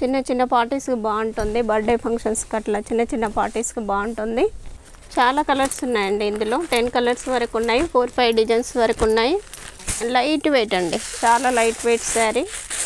చిన్న చిన్న పార్టీస్కి బాగుంటుంది బర్త్డే ఫంక్షన్స్కి అట్లా చిన్న చిన్న పార్టీస్కి బాగుంటుంది చాలా కలర్స్ ఉన్నాయండి ఇందులో టెన్ కలర్స్ వరకు ఉన్నాయి ఫోర్ ఫైవ్ డిజైన్స్ వరకు ఉన్నాయి లైట్ వెయిట్ అండి చాలా light weight sari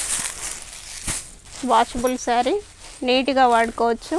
washable sari నీట్గా వాడుకోవచ్చు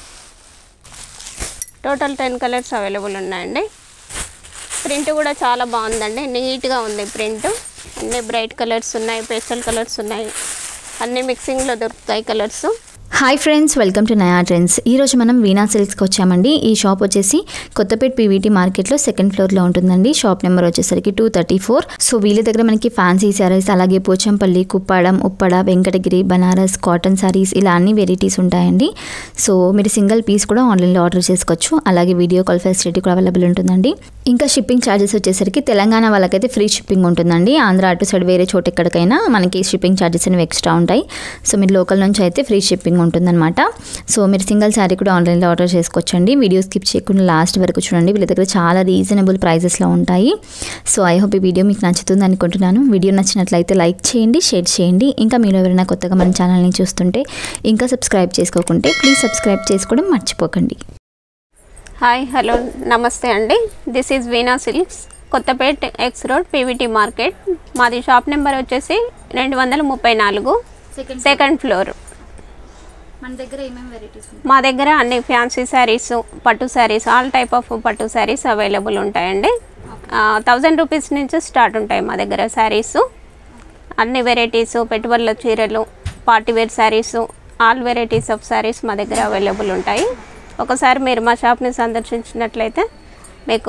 టోటల్ టెన్ కలర్స్ అవైలబుల్ ఉన్నాయండి ప్రింట్ కూడా చాలా బాగుందండి నీట్గా ఉంది ప్రింట్ అన్ని బ్రైట్ కలర్స్ ఉన్నాయి పేస్టల్ కలర్స్ ఉన్నాయి అన్ని మిక్సింగ్లో దొరుకుతాయి colours hi friends welcome to Naya trends ఈరోజు మనం వీణా సిల్క్స్కి వచ్చామండి ఈ షాప్ వచ్చేసి కొత్తపేట పీవీటీ మార్కెట్లో సెకండ్ ఫ్లోర్లో ఉంటుందండి షాప్ నెంబర్ వచ్చేసరికి టూ థర్టీ ఫోర్ సో వీళ్ళ దగ్గర మనకి ఫ్యాన్సీ శారీస్ అలాగే పోచంపల్లి కుప్పాడం ఉప్పడ వెంకటగిరి బనారస్ కాటన్ శారీస్ ఇలా అన్ని వెరైటీస్ ఉంటాయండి సో మీరు సింగిల్ పీస్ కూడా ఆన్లైన్లో ఆర్డర్ చేసుకోవచ్చు అలాగే వీడియో కాల్ ఫెసిలిటీ కూడా అవైలబుల్ ఉంటుందండి ఇంకా షిప్పింగ్ ఛార్జెస్ వచ్చేసరికి తెలంగాణ వాళ్ళకైతే ఫ్రీ షిప్పింగ్ ఉంటుందండి ఆంధ్ర అటు సైడ్ వేరే చోట ఎక్కడికైనా మనకి షిప్పింగ్ ఛార్జెస్ అనేవి ఎక్స్ట్రా ఉంటాయి సో మీరు లోకల్ నుంచి అయితే ఫ్రీ షిప్పింగ్ ఉంటుందన్నమాట సో మీరు సింగిల్ శారీ కూడా ఆన్లైన్లో ఆర్డర్ చేసుకోవచ్చండి వీడియో స్కిప్ చేయకుండా లాస్ట్ వరకు చూడండి వీళ్ళ దగ్గర చాలా రీజనబుల్ ప్రైజెస్లో ఉంటాయి సో ఐ హోప్ ఈ వీడియో మీకు నచ్చుతుంది అనుకుంటున్నాను వీడియో నచ్చినట్లయితే లైక్ చేయండి షేర్ చేయండి ఇంకా మీరు ఎవరైనా కొత్తగా మన ఛానల్ని చూస్తుంటే ఇంకా సబ్స్క్రైబ్ చేసుకోకుంటే ప్లీజ్ సబ్స్క్రైబ్ చేసుకోవడం మర్చిపోకండి హాయ్ హలో నమస్తే అండి this is Veena silks Kothapet X road PVT market మాది షాప్ నెంబర్ వచ్చేసి రెండు వందల ముప్పై నాలుగు సెకండ్ ఫ్లోర్ మన దగ్గర ఏమేమి వెరైటీస్ మా దగ్గర అన్ని ఫ్యాన్సీ శారీస్ పట్టు శారీస్ ఆల్ టైప్ ఆఫ్ పట్టు శారీస్ అవైలబుల్ ఉంటాయండి థౌజండ్ రూపీస్ నుంచి స్టార్ట్ ఉంటాయి మా దగ్గర శారీస్ అన్ని వెరైటీస్ పెట్టుబడుల చీరలు party wear saris all varieties of saris మా దగ్గర అవైలబుల్ ఉంటాయి ఒకసారి మీరు మా షాప్ని సందర్శించినట్లయితే మీకు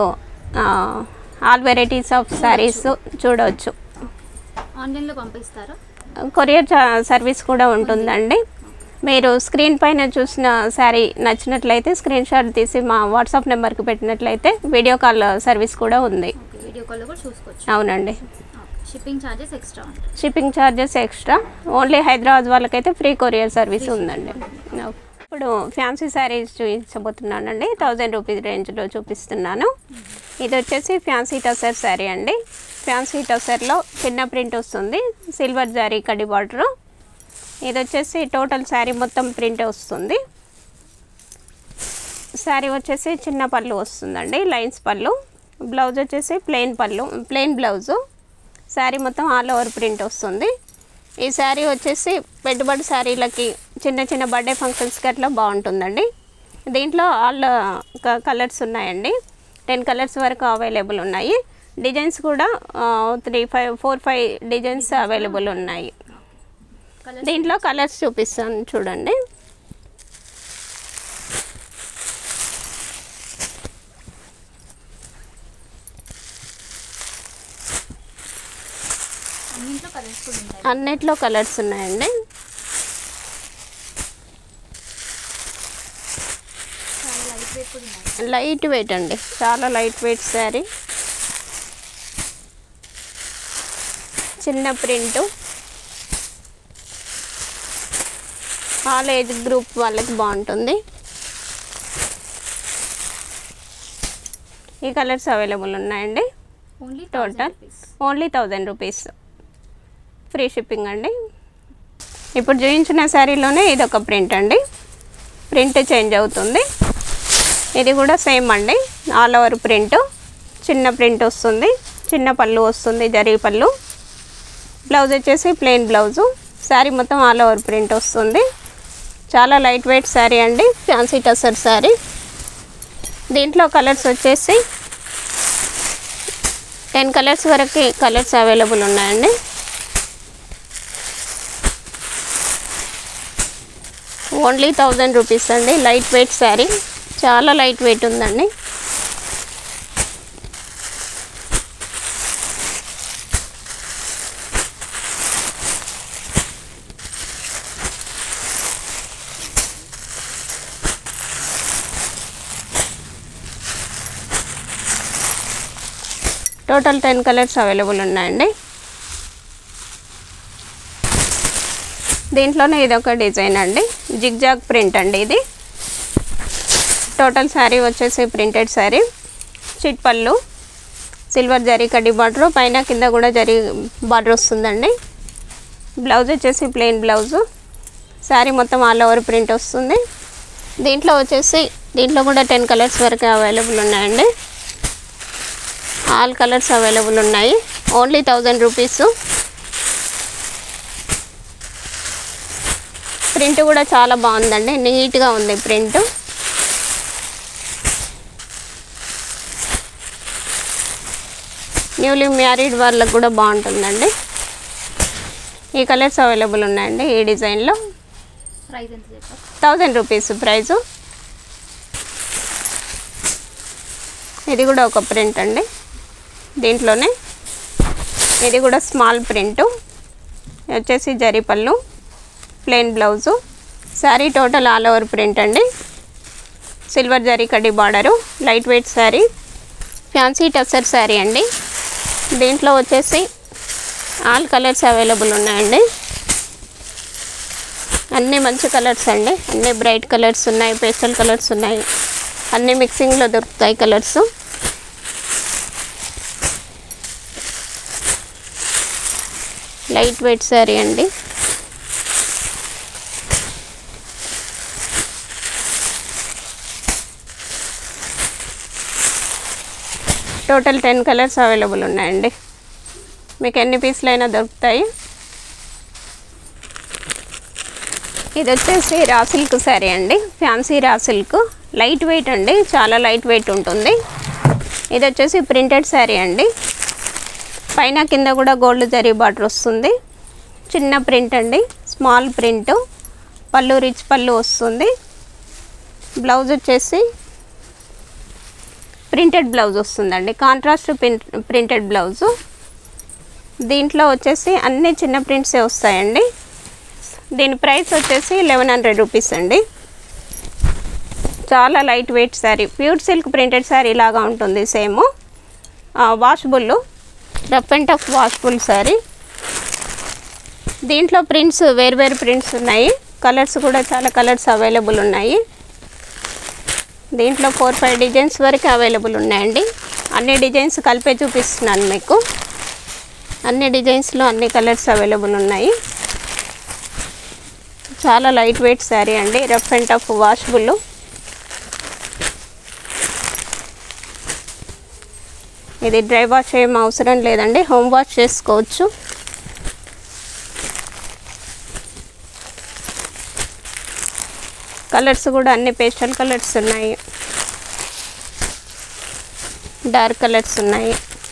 ఆల్ వెరైటీస్ ఆఫ్ శారీస్ చూడవచ్చు ఆన్లైన్లో పంపిస్తారా కొరియర్ చా- సర్వీస్ కూడా ఉంటుందండి మీరు స్క్రీన్ పైన చూసిన శారీ నచ్చినట్లయితే స్క్రీన్ షాట్ తీసి మా వాట్సాప్ నెంబర్కి పెట్టినట్లయితే వీడియో కాల్ సర్వీస్ కూడా ఉంది ఓకే వీడియో కాల్లో కూడా చూసుకోవచ్చు అవునండి షిప్పింగ్ ఛార్జెస్ ఎక్స్ట్రా ఉంటాయి shipping charges extra only Hyderabad వాళ్ళకైతే ఫ్రీ కొరియర్ సర్వీస్ ఉందండి ఓకే. ఇప్పుడు ఫ్యాన్సీ శారీస్ చూపించబోతున్నానండి థౌజండ్ రూపీస్ రేంజ్లో చూపిస్తున్నాను ఇది వచ్చేసి ఫ్యాన్సీ టసర్ శారీ అండి ఫ్యాన్సీ టసర్లో చిన్న ప్రింట్ వస్తుంది సిల్వర్ జారీ కడి బార్డరు ఇది వచ్చేసి టోటల్ శారీ మొత్తం ప్రింట్ వస్తుంది శారీ వచ్చేసి చిన్న పళ్ళు వస్తుందండి లైన్స్ పళ్ళు బ్లౌజ్ వచ్చేసి ప్లెయిన్ పళ్ళు ప్లెయిన్ బ్లౌజు శారీ మొత్తం ఆల్ ఓవర్ ప్రింట్ వస్తుంది ఈ శారీ వచ్చేసి పెట్టుబడి శారీలకి చిన్న చిన్న బర్త్డే ఫంక్షన్స్కి అట్లా బాగుంటుందండి దీంట్లో ఆల్ కలర్స్ ఉన్నాయండి టెన్ కలర్స్ వరకు అవైలబుల్ ఉన్నాయి డిజైన్స్ కూడా three five four five designs available ఉన్నాయి దీంట్లో కలర్స్ చూపిస్తాను చూడండి అన్నింట్లో కలర్స్ కూడా ఉంటాయి అన్నిట్లో కలర్స్ ఉన్నాయండి చాలా లైట్ వెయిట్ కూడా ఉన్నాయి లైట్ వెయిట్ అండి చాలా లైట్ వెయిట్ శారీ చిన్న ప్రింట్ ఆల్ ఏజ్ గ్రూప్ వాళ్ళకి బాగుంటుంది ఈ కలర్స్ అవైలబుల్ ఉన్నాయండి only total only thousand rupees free shipping అండి ఇప్పుడు చూపించిన శారీలోనే ఇది ఒక ప్రింట్ అండి ప్రింట్ చేంజ్ అవుతుంది ఇది కూడా సేమ్ అండి ఆల్ ఓవర్ ప్రింట్ చిన్న ప్రింట్ వస్తుంది చిన్న పళ్ళు వస్తుంది జరీ పళ్ళు బ్లౌజ్ వచ్చేసి ప్లెయిన్ బ్లౌజు శారీ మొత్తం ఆల్ ఓవర్ ప్రింట్ వస్తుంది చాలా లైట్ వెయిట్ శారీ అండి ఫ్యాన్సీ టసర్ శారీ దీంట్లో కలర్స్ వచ్చేసి టెన్ కలర్స్ వరకు కలర్స్ అవైలబుల్ ఉన్నాయండి ఓన్లీ థౌజండ్ రూపీస్ అండి లైట్ వెయిట్ శారీ చాలా లైట్ వెయిట్ ఉందండి టోటల్ టెన్ కలర్స్ అవైలబుల్ ఉన్నాయండి దీంట్లోనే ఇది ఒక డిజైన్ అండి జిగ్జాగ్ ప్రింట్ అండి ఇది టోటల్ శారీ వచ్చేసి ప్రింటెడ్ శారీ చిట్ పళ్ళు సిల్వర్ జరీ కడ్డీ బార్డర్ పైన కింద కూడా జరీ బార్డర్ వస్తుందండి బ్లౌజ్ వచ్చేసి ప్లెయిన్ బ్లౌజు శారీ మొత్తం ఆల్ ఓవర్ ప్రింట్ వస్తుంది దీంట్లో వచ్చేసి దీంట్లో కూడా టెన్ కలర్స్ వరకు అవైలబుల్ ఉన్నాయండి ఆల్ కలర్స్ అవైలబుల్ ఉన్నాయి ఓన్లీ థౌజండ్ రూపీస్ ప్రింట్ కూడా చాలా బాగుందండి నీట్గా ఉంది ప్రింట్ న్యూలీ మ్యారీడ్ వాళ్ళకి కూడా బాగుంటుందండి ఈ కలర్స్ అవైలబుల్ ఉన్నాయండి ఈ డిజైన్లో ప్రైస్ ఎంత చెప్పారు థౌజండ్ రూపీస్ ప్రైజు ఇది కూడా ఒక ప్రింట్ అండి దీంట్లోనే ఇది కూడా స్మాల్ ప్రింట్ వచ్చేసి జరీ పళ్ళు plain blouse sari total all over print అండి సిల్వర్ జరీ కడ్డీ border light weight sari fancy tussar sari అండి దీంట్లో వచ్చేసి ఆల్ కలర్స్ అవైలబుల్ ఉన్నాయండి అన్నీ మంచి కలర్స్ అండి అన్నీ బ్రైట్ కలర్స్ ఉన్నాయి పేస్టల్ కలర్స్ ఉన్నాయి అన్నీ మిక్సింగ్లో దొరుకుతాయి కలర్స్ లైట్ వెయిట్ శారీ అండి టోటల్ టెన్ కలర్స్ అవైలబుల్ ఉన్నాయండి మీకు ఎన్ని పీసులు అయినా దొరుకుతాయి ఇది వచ్చేసి రా సిల్క్ శారీ అండి fancy raw silk light weight అండి చాలా లైట్ వెయిట్ ఉంటుంది ఇది వచ్చేసి ప్రింటెడ్ శారీ అండి పైన కింద కూడా గోల్డ్ జరీ బార్డర్ వస్తుంది చిన్న ప్రింట్ అండి స్మాల్ ప్రింట్ పళ్ళు రిచ్ పళ్ళు వస్తుంది బ్లౌజ్ వచ్చేసి ప్రింటెడ్ బ్లౌజ్ వస్తుందండి కాంట్రాస్ట్ ప్రింట్ ప్రింటెడ్ బ్లౌజు దీంట్లో వచ్చేసి అన్ని చిన్న ప్రింట్సే వస్తాయండి దీని ప్రైస్ వచ్చేసి లెవెన్ హండ్రెడ్ రూపీస్ అండి చాలా light weight sari pure silk printed sari లాగా ఉంటుంది same washable rough and tough washable sari దీంట్లో ప్రింట్స్ వేరు వేరు ప్రింట్స్ ఉన్నాయి కలర్స్ కూడా చాలా కలర్స్ అవైలబుల్ ఉన్నాయి దీంట్లో ఫోర్ ఫైవ్ డిజైన్స్ వరకు అవైలబుల్ ఉన్నాయండి అన్ని డిజైన్స్ కలిపే చూపిస్తున్నాను మీకు అన్ని డిజైన్స్లో అన్ని కలర్స్ అవైలబుల్ ఉన్నాయి చాలా లైట్ వెయిట్ శారీ అండి రఫ్ అండ్ టఫ్ వాషబుల్ ఇది డ్రై వాష్ ఏం అవసరం లేదండి హోమ్ వాష్ చేసుకోవచ్చు కలర్స్ కూడా అన్ని పేస్టల్ కలర్స్ ఉన్నాయి డార్క్ కలర్స్ ఉన్నాయి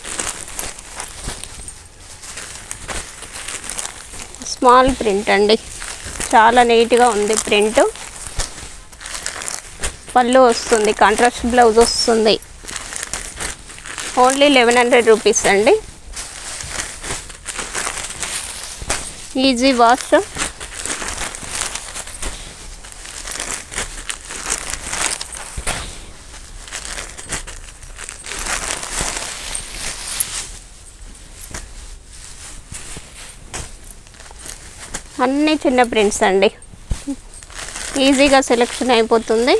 స్మాల్ ప్రింట్ అండి చాలా నీట్గా ఉంది ప్రింట్ పళ్ళు వస్తుంది కాంట్రాస్ట్ బ్లౌజ్ వస్తుంది ఓన్లీ లెవెన్ హండ్రెడ్ రూపీస్ అండి ఈజీ వాష్ అన్నీ చిన్న ప్రింట్స్ అండి ఈజీగా సెలెక్షన్ అయిపోతుంది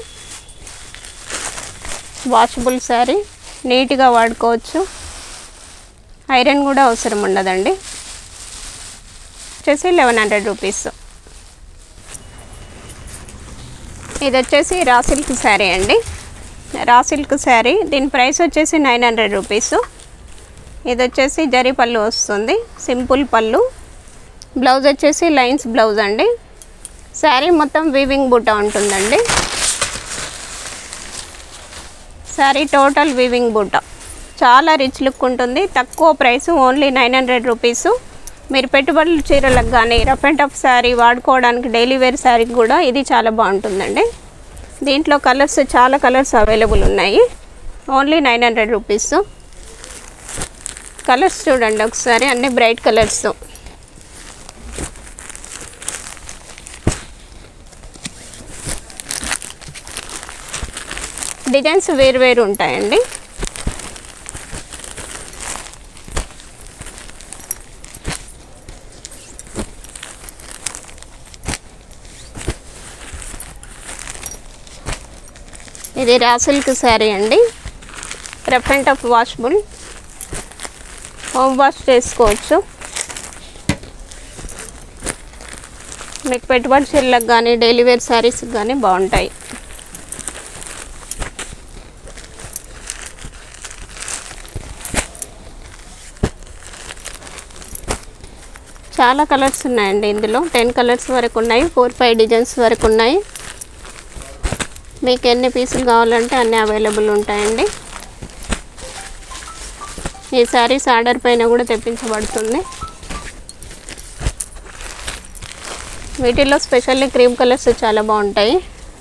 వాషబుల్ శారీ నీట్గా వాడుకోవచ్చు ఐరన్ కూడా అవసరం ఉండదండి వచ్చేసి లెవెన్ హండ్రెడ్ రూపీస్ ఇది వచ్చేసి రా సిల్క్ శారీ అండి రా సిల్క్ శారీ దీని ప్రైస్ వచ్చేసి నైన్ హండ్రెడ్ రూపీస్ ఇది వచ్చేసి జరీ పళ్ళు వస్తుంది సింపుల్ పళ్ళు బ్లౌజ్ వచ్చేసి లైన్స్ బ్లౌజ్ అండి శారీ మొత్తం వీవింగ్ బూటా ఉంటుందండి శారీ టోటల్ వీవింగ్ బూటా చాలా రిచ్ లుక్ ఉంటుంది తక్కువ price only nine hundred rupees మీరు పెట్టుబడుల చీరలకు కానీ రఫ్ అండ్ టఫ్ శారీ వాడుకోవడానికి డైలీ వేర్ శారీకి కూడా ఇది చాలా బాగుంటుందండి దీంట్లో కలర్స్ చాలా కలర్స్ అవైలబుల్ ఉన్నాయి only nine hundred rupees colours చూడండి ఒకసారి అన్ని బ్రైట్ కలర్స్ డిజైన్స్ వేరు వేరు ఉంటాయండి ఇది రా సిల్క్ శారీ అండి rough and tough washable home wash చేసుకోవచ్చు మీకు పెట్టుబడి చీరలకు కానీ డైలీ వేర్ శారీస్కి కానీ బాగుంటాయి చాలా కలర్స్ ఉన్నాయండి ఇందులో టెన్ కలర్స్ వరకు ఉన్నాయి ఫోర్ ఫైవ్ డిజైన్స్ వరకు ఉన్నాయి మీకు ఎన్ని పీసులు కావాలంటే అన్నీ అవైలబుల్ ఉంటాయండి ఈ శారీస్ ఆర్డర్ పైన కూడా తెప్పించబడుతుంది వీటిల్లో స్పెషల్లీ క్రీమ్ కలర్స్ చాలా బాగుంటాయి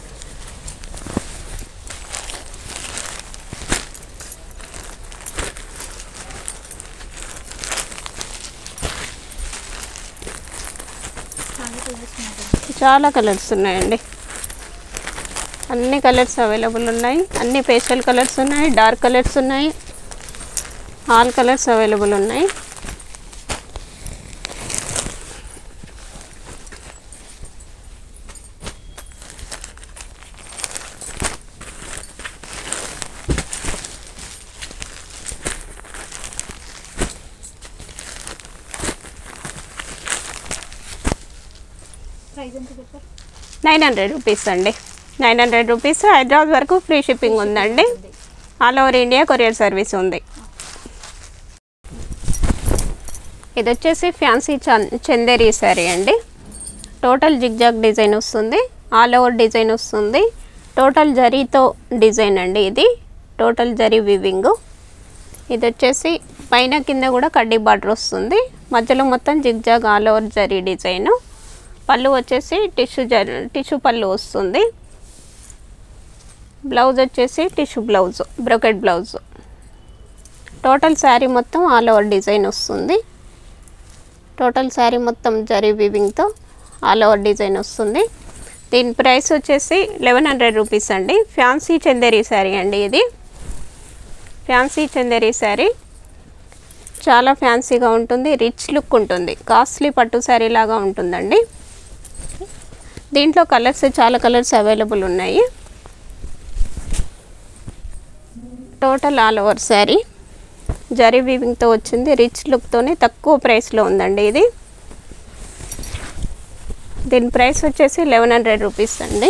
చాలా కలర్స్ ఉన్నాయండి అన్ని కలర్స్ అవైలబుల్ ఉన్నాయి అన్ని పేస్టల్ కలర్స్ ఉన్నాయి డార్క్ కలర్స్ ఉన్నాయి ఆల్ కలర్స్ అవైలబుల్ ఉన్నాయి నైన్ హండ్రెడ్ రూపీస్ అండి నైన్ హండ్రెడ్ రూపీస్ హైదరాబాద్ వరకు ఫ్రీ షిప్పింగ్ ఉందండి all over India courier service ఉంది ఇది వచ్చేసి ఫ్యాన్సీ చన్ చందేరి శారీ అండి టోటల్ జిగ్జాగ్ డిజైన్ వస్తుంది ఆల్ ఓవర్ డిజైన్ వస్తుంది టోటల్ జరీతో డిజైన్ అండి ఇది టోటల్ జరీ వివింగ్ ఇది వచ్చేసి పైన కింద కూడా కడ్డీ బార్డర్ వస్తుంది మధ్యలో మొత్తం zigzag all over zari design పళ్ళు వచ్చేసి టిష్యూ జరి టిష్యూ పళ్ళు వస్తుంది బ్లౌజ్ వచ్చేసి tissue blouse brocade blouse total sari మొత్తం ఆల్ ఓవర్ డిజైన్ వస్తుంది టోటల్ శారీ మొత్తం జరీ వివింగ్తో ఆల్ ఓవర్ డిజైన్ వస్తుంది దీని ప్రైస్ వచ్చేసి లెవెన్ హండ్రెడ్ రూపీస్ అండి ఫ్యాన్సీ చందేరి శారీ అండి ఇది ఫ్యాన్సీ చందేరి శారీ చాలా ఫ్యాన్సీగా ఉంటుంది రిచ్ లుక్ ఉంటుంది కాస్ట్లీ పట్టు శారీ లాగా ఉంటుందండి దీంట్లో కలర్స్ చాలా కలర్స్ అవైలబుల్ ఉన్నాయి total all over sari zari వీవింగ్తో వచ్చింది రిచ్ లుక్తోనే తక్కువ ప్రైస్లో ఉందండి ఇది దీని ప్రైస్ వచ్చేసి లెవెన్ హండ్రెడ్ రూపీస్ అండి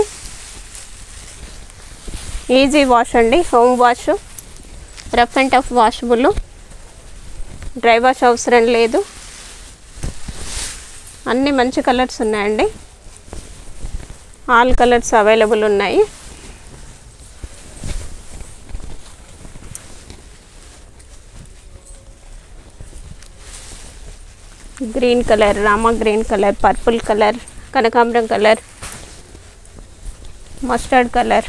ఈజీ వాష్ అండి home wash rough and tough washable dry wash అవసరం లేదు అన్ని మంచి కలర్స్ ఉన్నాయండి ఆల్ కలర్స్ అవైలబుల్ ఉన్నాయి గ్రీన్ కలర్ రామా గ్రీన్ కలర్ పర్పుల్ కలర్ కనకాంబరం colour mustard colour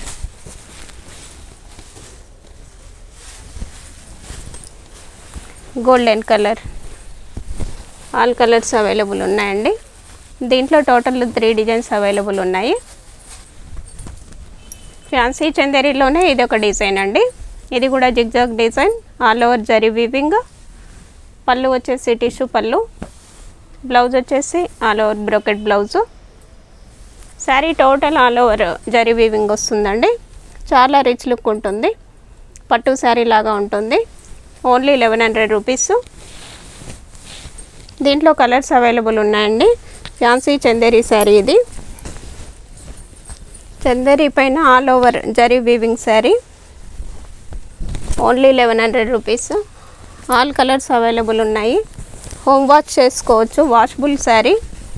golden colour all colours available ఉన్నాయండి దీంట్లో టోటల్ త్రీ డిజైన్స్ అవైలబుల్ ఉన్నాయి ఫ్యాన్సీ చందేరిలోనే ఇది ఒక డిజైన్ అండి ఇది కూడా zigzag design all over zari weaving పళ్ళు వచ్చేసి టిష్యూ పళ్ళు బ్లౌజ్ వచ్చేసి all over brocade blouse sari total all over zari weaving వస్తుందండి చాలా రిచ్ లుక్ ఉంటుంది పట్టు శారీ లాగా ఉంటుంది ఓన్లీ లెవెన్ హండ్రెడ్ రూపీస్ దీంట్లో కలర్స్ అవైలబుల్ ఉన్నాయండి ఫ్యాన్సీ చందేరి శారీ ఇది చందేరి పైన all over zari weaving sari only eleven hundred rupees all colours available ఉన్నాయి హోమ్ వాష్ చేసుకోవచ్చు వాషబుల్ శారీ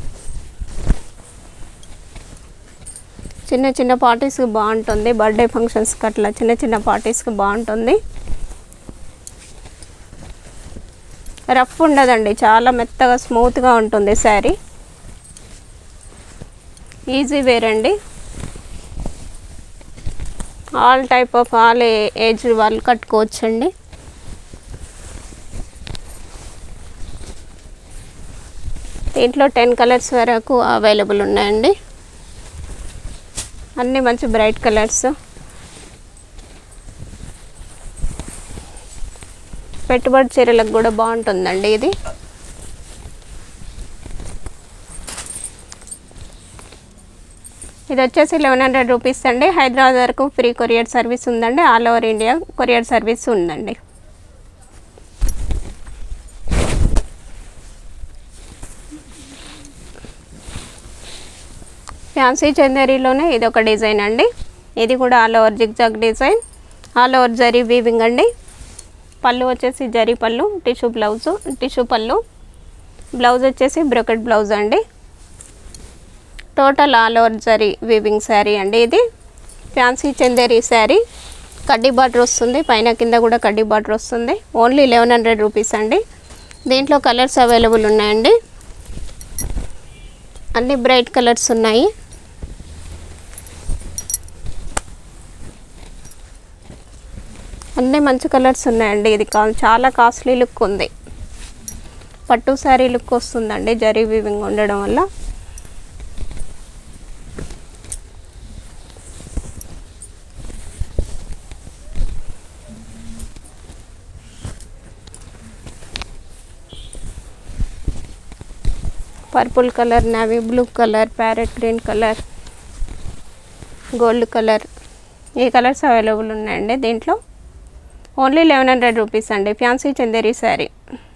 చిన్న చిన్న పార్టీస్కి బాగుంటుంది బర్త్డే ఫంక్షన్స్కి అట్లా చిన్న చిన్న పార్టీస్కి బాగుంటుంది రఫ్ ఉండదండి చాలా మెత్తగా స్మూత్గా ఉంటుంది శారీ ఈజీ వేర్ అండి all type of all age వాళ్ళు కట్టుకోవచ్చండి దీంట్లో టెన్ కలర్స్ వరకు అవైలబుల్ ఉన్నాయండి అన్నీ మంచి బ్రైట్ కలర్స్ పెట్టుబడి చీరలకు కూడా బాగుంటుందండి ఇది ఇది వచ్చేసి లెవెన్ హండ్రెడ్ రూపీస్ అండి హైదరాబాద్ వరకు ఫ్రీ కొరియర్ సర్వీస్ ఉందండి all over India courier service ఉందండి ఫ్యాన్సీ చందేరీలోనే ఇది ఒక డిజైన్ అండి ఇది కూడా all over zigzag design all over zari weaving అండి పళ్ళు వచ్చేసి జరీ పళ్ళు టిష్యూ బ్లౌజు టిష్యూ పళ్ళు బ్లౌజ్ వచ్చేసి బ్రొకెట్ బ్లౌజ్ అండి total all over zari weaving sari అండి ఇది ఫ్యాన్సీ చందేరీ శారీ కడ్డీ బార్డర్ వస్తుంది పైన కింద కూడా కడ్డీ బార్డర్ వస్తుంది ఓన్లీ లెవెన్ హండ్రెడ్ రూపీస్ అండి దీంట్లో కలర్స్ అవైలబుల్ ఉన్నాయండి అన్ని బ్రైట్ కలర్స్ ఉన్నాయి అన్నీ మంచి కలర్స్ ఉన్నాయండి ఇది కా చాలా కాస్ట్లీ లుక్ ఉంది పట్టు శారీ లుక్ వస్తుందండి జరీ వీవింగ్ ఉండడం వల్ల purple colour navy blue colour parrot green colour gold colour ఈ కలర్స్ అవైలబుల్ ఉన్నాయండి దీంట్లో ఓన్లీ లెవెన్ హండ్రెడ్ రూపీస్ అండి ఫ్యాన్సీ చందేరి శారీ